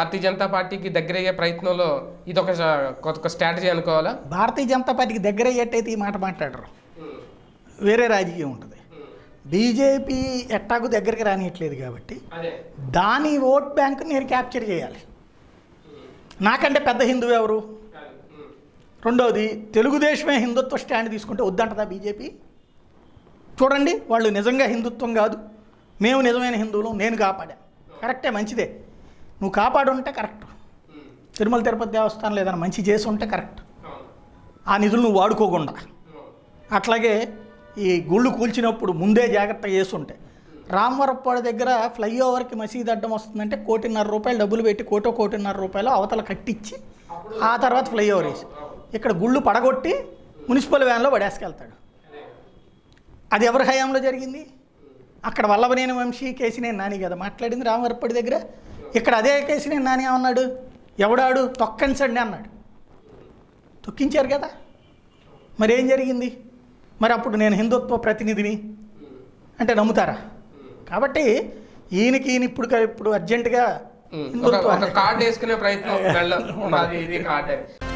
భారతీయ జనతా పార్టీకి దగ్గరయ్యే ప్రయత్నంలో ఇది ఒక కొత్త స్ట్రాటజీ అనుకోవాలా భారతీయ జనతా పార్టీకి దగ్గర అయ్యేట్టయితే ఈ మాట మాట్లాడరు వేరే రాజకీయం ఉంటుంది బీజేపీ ఎట్టాకు దగ్గరికి రానియట్లేదు కాబట్టి అదే దాని ఓట్ బ్యాంక్ నేను క్యాప్చర్ చేయాలి నాకంటే పెద్ద హిందువు ఎవరు రెండవది తెలుగుదేశమే హిందుత్వ స్టాండ్ తీసుకుంటే వద్దంటదా బీజేపీ చూడండి వాళ్ళు నిజంగా హిందుత్వం కాదు మేము నిజమైన హిందువులు నేను కాపాడా కరెక్టే మంచిదే నువ్వు కాపాడు ఉంటే కరెక్ట్ తిరుమల తిరుపతి దేవస్థానం లేదన్నా మంచి చేసి ఉంటే కరెక్ట్ ఆ నిధులు నువ్వు వాడుకోకుండా అట్లాగే ఈ గుళ్ళు కూల్చినప్పుడు ముందే జాగ్రత్త చేసుంటే రామవరప్పాడు దగ్గర ఫ్లైఓవర్కి మసీద్ అడ్డం వస్తుందంటే కోటిన్నర రూపాయలు డబ్బులు పెట్టి కోటో కోటిన్నర రూపాయలు అవతల కట్టించి ఆ తర్వాత ఫ్లైఓవర్ వేసి ఇక్కడ గుళ్ళు పడగొట్టి మున్సిపల్ వ్యాన్లో పడేసుకెళ్తాడు అది ఎవరి హయాంలో జరిగింది అక్కడ వల్లభనేని వంశీ కేసినేని నాని కదా మాట్లాడింది రామవరప్పటి దగ్గర ఇక్కడ అదే కేసినేని నాని ఏమన్నాడు ఎవడాడు తొక్కంచండి అన్నాడు తొక్కించారు కదా మరి ఏం జరిగింది మరి అప్పుడు నేను హిందుత్వ ప్రతినిధిని అంటే నమ్ముతారా కాబట్టి ఈయనకి ఈయన ఇప్పుడు ఇప్పుడు అర్జెంటుగా ఒక హిందుత్వ ఒక కార్డు వేసుకునే ప్రయత్నం వెళ్ళం అది ఇది కార్డే